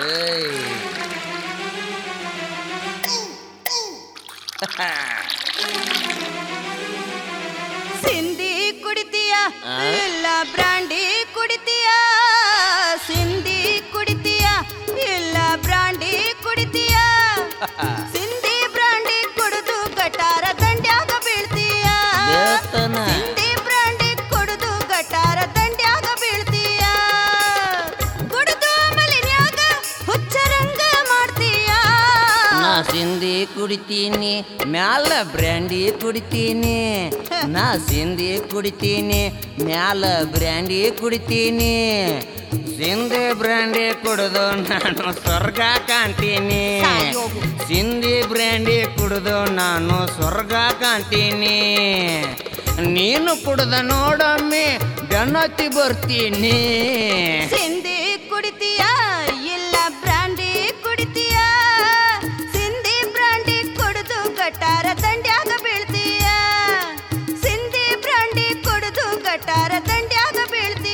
ಏಯ್. ಸಿಂಧಿ ಕುಡಿತೀಯ ಆ? ಇಲ್ಲ ಬ್ರಾಂಡಿ ಕುಡಿತೀಯ ಸಿಂಧಿ ಕುಡಿತೀಯ ಇಲ್ಲ ಬ್ರಾಂಡಿ ಕುಡಿತೀಯ ಸಿಂಧಿ ಬ್ರಾಂಡಿ ಕುಡಿದು ಗಟಾರ ದಂಡ್ಯಾಗ ಬೀಳ್ತೀಯ ದೇವಸ್ಥಾನ. ಸಿಂಧಿ ಬ್ರಾಂಡಿ ಕುಡಿದು ಗಟಾರ ದಂಡ್ಯಾಗ ಬೀಳ್ತೀಯ ಕುಡಿದು ಮಲಿನ್ಯಾಗ ಹುಚ್ಚರಂಗ ಮಾಡ್ತೀಯ ನಾ ಸಿಂಧಿ ಕುಡಿತೀನಿ ಮ್ಯಾಲ ಬ್ರ್ಯಾಂಡಿ ಕುಡಿತೀನಿ ನಾ ಸಿಂಧಿ ಕುಡಿತೀನಿ ಮ್ಯಾಲ ಬ್ರ್ಯಾಂಡಿ ಕುಡಿತೀನಿ ಸಿಂಧಿ ಬ್ರ್ಯಾಂಡಿ ಕುಡಿದು ನಾನು ಸ್ವರ್ಗ ಕಾಣ್ತೀನಿ ಸಾಯೋಗು. ಸಿಂಧಿ ಬ್ರ್ಯಾಂಡಿ ಕುಡಿದು ನಾನು ಸ್ವರ್ಗ ಕಾಣ್ತೀನಿ ನೀನು ಕುಡ್ದ ನೋಡೊಮ್ಮೆ ಬೆನ್ನತ್ತಿ ಬರ್ತೀನಿ ಸಿಂಧಿ ಕುಡಿತೀಯ ಇಲ್ಲ ಬ್ರಾಂಡಿ ಕುಡಿತೀಯ ಸಿಂಧಿ ಬ್ರಾಂಡಿ ಕುಡಿದು ಗಟಾರ ದಂಡ್ಯಾಗ ಬೀಳ್ತೀಯ ಸಿಂಧಿ ಬ್ರಾಂಡಿ ಕುಡಿದು ಗಟಾರ ದಂಡ್ಯಾಗ ಬೀಳ್ತೀಯ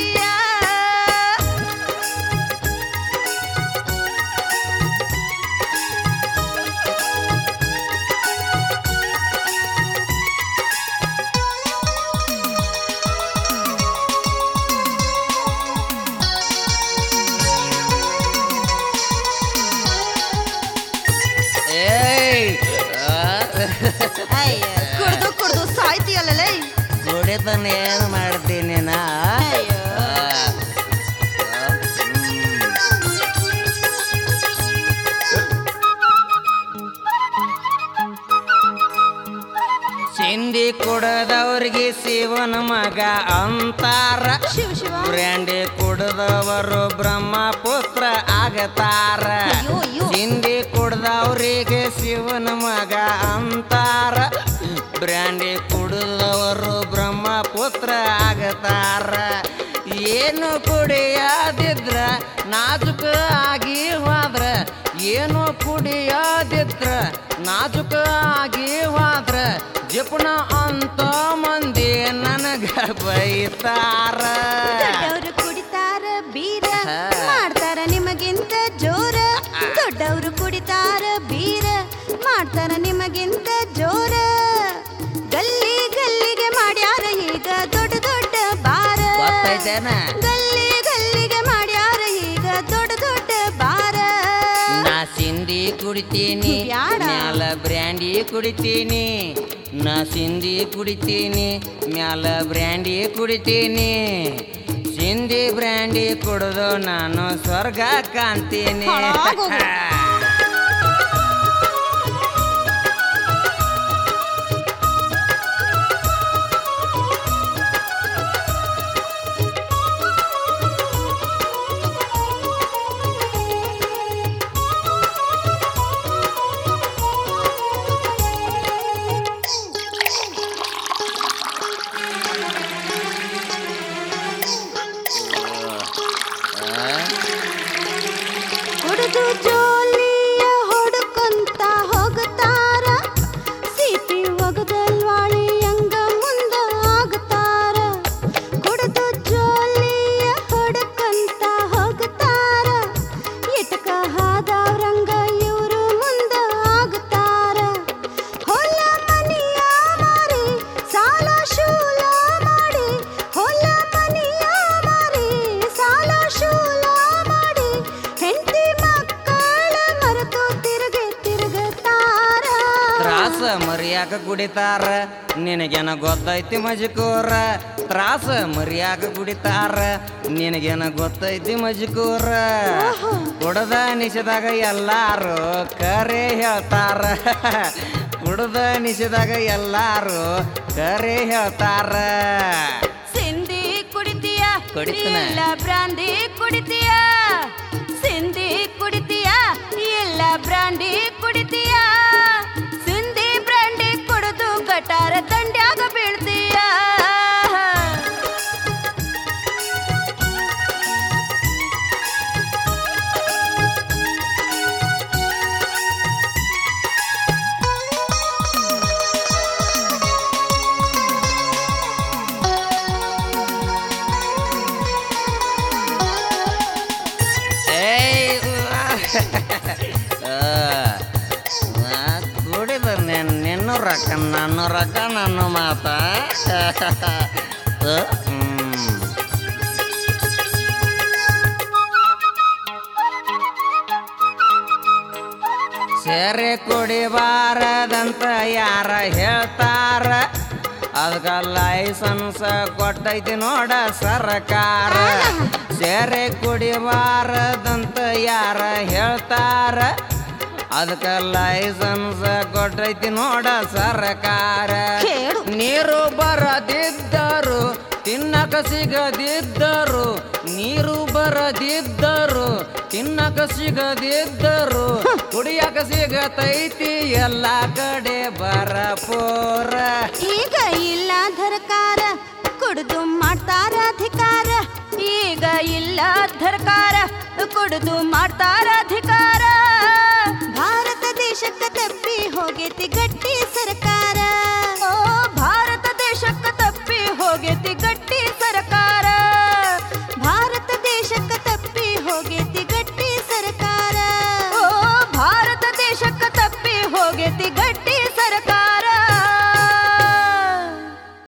ಏಯ್ ಆ, ಕುಡ್ದು ಕುಡ್ದು ಸಾಯ್ತೀಯಲ್ಲೇ ಕುಡಿತನ ಏನು ಮಾಡ್ತೀನಿ ನಾ ಅಯ್ಯೋ. ಸಿಂಧಿ ಕುಡದವ್ರಿಗೆ ಶಿವನ ಮಗ ಅಂತಾರ ಶಿವ ಶಿವ ಬ್ರ್ಯಾಂಡಿ ಕುಡದವರು ಬ್ರಹ್ಮಪುತ್ರ ಆಗತಾರ ಅಯ್ಯೋ, ಅಯ್ಯೋ. ಸಿಂಧಿ ಕುಡ್ದವ್ರಿಗೆ ಶಿವನ ಮಗ ಅಂತಾರ ಬ್ರ್ಯಾಂಡಿ ಕುಡಿದವರು ಬ್ರಹ್ಮಪುತ್ರ ಆಗತಾರ ಏನು ಕುಡಿಯದಿದ್ರ ನಾಜುಕ ಆಗಿ ಹೋದ್ರ ಏನು ಕುಡಿಯದಿದ್ರ ನಾಜುಕ ಆಗಿ ಹೋದ್ರ ಜಪುಣ ಅಂತ ಮಂದಿ ನನಗ ಬೈತಾರ ದೊಡ್ಡವರು ಕುಡಿತಾರ ಬೀರ ಹಾ. ಮಾಡ್ತಾರ ನಿಮಗಿಂತ ಜೋರ ದೊಡ್ಡವರು ಕುಡಿತಾರ ಬೀರ ಮಾಡ್ತಾರ ನಿಮಗಿಂತ ಜೋರ ಗಲ್ಲಿ ಗಲ್ಲಿಗೆ ಮಾಡ್ಯಾರ ಈಗ ದೊಡ್ಡ ದೊಡ್ಡ ಬಾರ ಗೊತ್ತೈತೇನ ಗಲ್ಲಿ ಗಲ್ಲಿಗೆ ಮಾಡ್ಯಾರ ಈಗ ದೊಡ್ಡ ದೊಡ್ಡ ಬಾರ ನಾ ಸಿಂಧಿ ಕುಡಿತೀನಿ ಬ್ಯಾಡ. ಮ್ಯಾಲ ಬ್ರ್ಯಾಂಡಿ ಕುಡಿತೀನಿ ನಾ ಸಿಂಧಿ ಕುಡಿತೀನಿ ಮ್ಯಾಲ ಬ್ರ್ಯಾಂಡಿ ಕುಡಿತೀನಿ ಸಿಂಧಿ ಬ್ರ್ಯಾಂಡಿ ಕುಡಿದು ನಾನು ಸ್ವರ್ಗ ಕಾಣ್ತೀನಿ ಹಾಳಾಗೋಗು. ಕುಡಿದು ಜೋಲಿಯ ಹೊಡ್ಕೊಂತ ಹೋಗುತ್ತಾರ ಸಿಪಿ ಒಗದಲ್ವಾಳಿ ಹಂಗ ಮುಂದ ಆಗುತ್ತಾರ ಕುಡಿದು ಜೋಲಿಯ ಹೊಡ್ಕೊಂತ ಹೋಗುತ್ತಾರ ಇಟಕ ಹಾದವ್ರಂಗ ಇವರು ಮುಂದ ಆಗುತ್ತಾರ ಹೊಲ ಮನಿಯ ಮಾರಿ ಸಾಲ ಶೂಲ ಮಾಡಿ ಹೊಲ ಮನಿಯ ಮಾರಿ ಸಾಲ ಶೂಲ ಮಾಡಿ ಹೆಂಡತಿ ಮಕ್ಕಳ ಮರೆತು ತಿರುಗಿ ತಿರುಗುತ್ತಾರ ತ್ರಾಸ ಮರಿಯಾಕ ಕುಡಿತಾರ ನಿನಗೇನ ಗೊತ್ತೈತಿ ಮಜಕೂರ ತ್ರಾಸ ಮರಿಯಾಕ ಕುಡಿತಾರ ನಿನಗೇನ ಗೊತ್ತೈತಿ ಮಜಕೂರ ಓಹೋ. ಕುಡದ ನಿಷದಾಗ ಎಲ್ಲಾರು ಕರೆ ಹೇಳ್ತಾರ ಕುಡದ ನಿಷದಾಗ ಎಲ್ಲಾರು ಕರೆ ಹೇಳ್ತಾರ ಸಿಂಧಿ ಕುಡಿತೀಯ ಕುಡಿತೀನ. ಇಲ್ಲ ಬ್ರಾಂದಿ ಕುಡಿತೀಯ ಸಿಂಧಿ ಕುಡಿತೀಯ ಇಲ್ಲ ಬ್ರಾಂಡಿ ಕುಡಿತೀಯ ಸಿಂಧಿ ಬ್ರಾಂಡಿ ಕುಡಿದು ಗಟಾರ ದಂಡ್ಯಾಗ ಬೀಳ್ತೀಯ ಕುಡಿದ ನಿನ್ನ ರೊಕ್ಕ ನನ್ನ ರೊಕ್ಕ ನನ್ನ ಮಾತ ಹ್ಮ್ ಸೇರೆ ಕುಡಿಬಾರದಂತ ಯಾರ ಹೇಳ್ತಾರ ಅದಕ್ಕ ಲೈಸೆನ್ಸ್ ಕೊಟ್ಟೈತಿ ನೋಡ ಸರ್ಕಾರ ಸೇರೆ ಕುಡಿಬಾರದಂತ ಯಾರ ಹೇಳ್ತಾರ ಅದಕ್ಕ ಲೈಸೆನ್ಸ್ ಕೊಟ್ಟೈತಿ ನೋಡ ಸರ್ಕಾರ ಕೇಳು. ನೀರು ಬರದಿದ್ದರು ತಿನ್ನಕ ಸಿಗದಿದ್ದರು ನೀರು ಬರದಿದ್ದರು ತಿನ್ನಕ ಸಿಗದಿದ್ದರು ಕುಡಿಯಕ ಸಿಗತೈತಿ ಎಲ್ಲ ಕಡೆ ಬರಪೋರ ಈಗ ಇಲ್ಲ ಧರಕಾರ ಕುಡಿದು ಮಾಡ್ತಾರ ಅಧಿಕಾರ ಈಗ ಇಲ್ಲ ಧರಕಾರ ಕುಡಿದು ಮಾಡ್ತಾರ ಅಧಿಕಾರ ಭಾರತ ದೇಶಕ್ಕ ತಪ್ಪಿ ಹೋಗೈತಿ ಗಟ್ಟಿ ಸರ್ಕಾರ